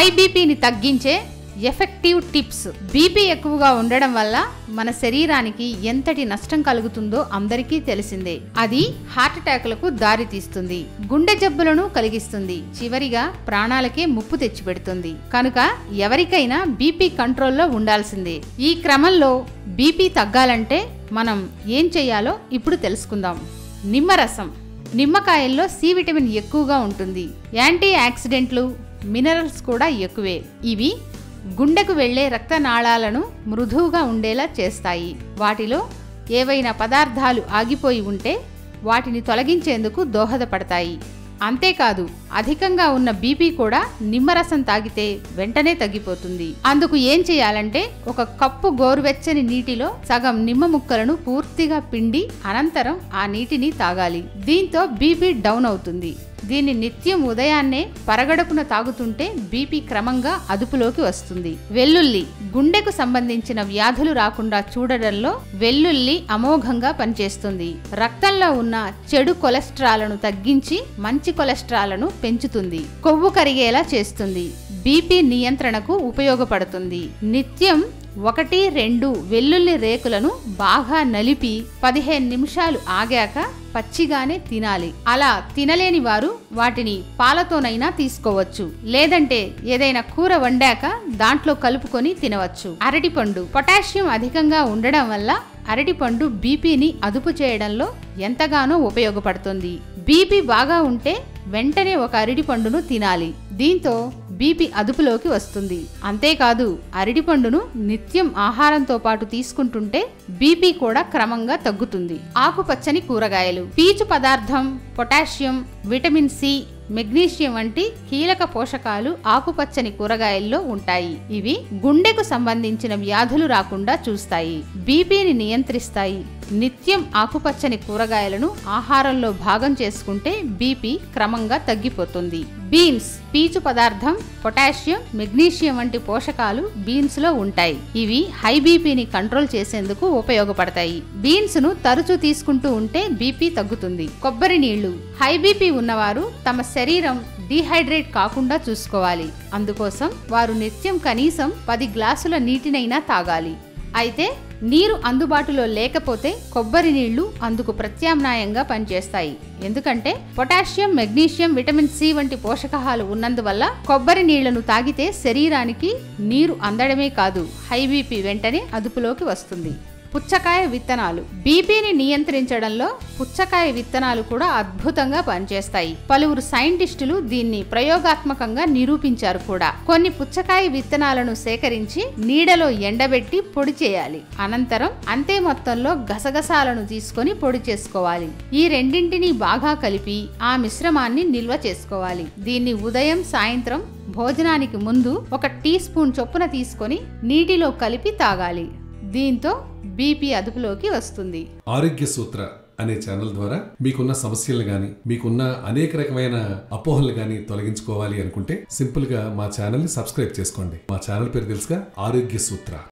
బీపీని తగ్గించే effective tips BP ఎక్కువగా ఉండడం వల్ల మన శరీరానికి ఎంతటి నష్టం కలుగుతుందో అందరికీ తెలిసిందే అది హార్ట్ అటాక్లకు దారి తీస్తుంది గుండె జబ్బులను కలిగిస్తుంది చివరిగా ప్రాణాలకే ముప్పు తెచ్చిపెడుతుంది కనుక ఎవరికైనా బీపీ కంట్రోల్లో ఉండాల్సిందే ఈ క్రమంలో బీపీ తగ్గాలంటే మనం ఏం చేయాలో ఇప్పుడు తెలుసుకుందాం నిమ్మరసం నిమ్మకాయల్లో సి విటమిన్ ఎక్కువగా ఉంటుంది యాంటీ ఆక్సిడెంట్లు మినరల్స్ కూడా ఎక్కువే ఇవి గుండెకు వెళ్లే రక్తనాళాలను మృదువుగా ఉండేలా చేస్తాయి వాటిలో ఏవైనా పదార్థాలు ఆగిపోయి ఉంటే వాటిని తొలగించేందుకు దోహదపడతాయి అంతేకాదు అధికంగా ఉన్న బీపీ కూడా నిమ్మరసం తాగితే వెంటనే తగ్గిపోతుంది అందుకు ఏం చేయాలంటే ఒక కప్పు గోరువెచ్చని నీటిలో సగం నిమ్మ ముక్కలను పూర్తిగా పిండి అనంతరం ఆ నీటిని తాగాలి దీంతో బీపీ డౌన్ అవుతుంది దీన్ని నిత్యం ఉదయాన్నే పరగడుపున తాగుతుంటే బీపీ క్రమంగా అదుపులోకి వస్తుంది వెల్లుల్లి గుండెకు సంబంధించిన వ్యాధులు రాకుండా చూడడంలో వెల్లుల్లి అమోఘంగా పనిచేస్తుంది రక్తంలో ఉన్న చెడు కొలెస్ట్రాల్ను తగ్గించి మంచి కొలెస్ట్రాల్ను పెంచుతుంది కొవ్వు కరిగేలా చేస్తుంది బీపీ నియంత్రణకు ఉపయోగపడుతుంది నిత్యం ఒకటి రెండు వెల్లుల్లి రేకులను బాగా నలిపి పదిహేను నిమిషాలు ఆగాక పచ్చిగానే తినాలి అలా తినలేని వారు వాటిని పాలతోనైనా తీసుకోవచ్చు లేదంటే ఏదైనా కూర వండాక దాంట్లో కలుపుకొని తినవచ్చు అరటిపండు పొటాషియం అధికంగా ఉండడం వల్ల అరటిపండు బీపీని అదుపు చేయడంలో ఎంతగానో ఉపయోగపడుతుంది బీపీ బాగా ఉంటే వెంటనే ఒక అరటిపండును తినాలి దీంతో బీపీ అదుపులోకి వస్తుంది అంతేకాదు అరటిపండును నిత్యం ఆహారంతో పాటు తీసుకుంటుంటే బీపీ కూడా క్రమంగా తగ్గుతుంది ఆకుపచ్చని కూరగాయలు పీచు పదార్థం పొటాషియం విటమిన్ సి మెగ్నీషియం వంటి కీలక పోషకాలు ఆకుపచ్చని కూరగాయల్లో ఉంటాయి ఇవి గుండెకు సంబంధించిన వ్యాధులు రాకుండా చూస్తాయి బీపీని నియంత్రిస్తాయి నిత్యం ఆకుపచ్చని కూరగాయలను ఆహారంలో భాగం చేసుకుంటే బీపీ క్రమంగా తగ్గిపోతుంది బీన్స్ పీచు పదార్థం పొటాషియం మెగ్నీషియం వంటి పోషకాలు బీన్స్ లో ఉంటాయి ఇవి హై బీపీని కంట్రోల్ చేసేందుకు ఉపయోగపడతాయి బీన్స్ ను తరచూ తీసుకుంటూ ఉంటే బీపీ తగ్గుతుంది కొబ్బరి నీళ్లు హై బీపీ ఉన్నవారు తమ శరీరం డీహైడ్రేట్ కాకుండా చూసుకోవాలి అందుకోసం వారు నిత్యం కనీసం పది గ్లాసుల నీటినైనా తాగాలి అయితే నీరు అందుబాటులో లేకపోతే కొబ్బరి నీళ్లు అందుకు ప్రత్యామ్నాయంగా పనిచేస్తాయి ఎందుకంటే పొటాషియం మెగ్నీషియం విటమిన్ సి వంటి పోషకాలు ఉన్నందువల్ల కొబ్బరి నీళ్లను తాగితే శరీరానికి నీరు అందడమే కాదు హై బీపీ వెంటనే అదుపులోకి వస్తుంది పుచ్చకాయ విత్తనాలు బీపీని నియంత్రించడంలో పుచ్చకాయ విత్తనాలు కూడా అద్భుతంగా పనిచేస్తాయి పలువురు సైంటిస్టులు దీన్ని ప్రయోగాత్మకంగా నిరూపించారు కూడా కొన్ని పుచ్చకాయ విత్తనాలను సేకరించి నీడలో ఎండబెట్టి పొడి చేయాలి అనంతరం అంతే మొత్తంలో గసగసాలను తీసుకొని పొడి చేసుకోవాలి ఈ రెండింటిని బాగా కలిపి ఆ మిశ్రమాన్ని నిల్వ చేసుకోవాలి దీన్ని ఉదయం సాయంత్రం భోజనానికి ముందు ఒక టీ స్పూన్ చొప్పున తీసుకొని నీటిలో కలిపి తాగాలి దీంతో బీపీ అదుపులోకి వస్తుంది ఆరోగ్య సూత్ర అనే ఛానల్ ద్వారా మీకున్న సమస్యలు గాని మీకున్న అనేక రకమైన అపోహలు గాని తొలగించుకోవాలి అనుకుంటే సింపుల్ గా మా ఛానల్ ని సబ్స్క్రైబ్ చేసుకోండి మా ఛానల్ పేరు తెలుసుగా ఆరోగ్య సూత్ర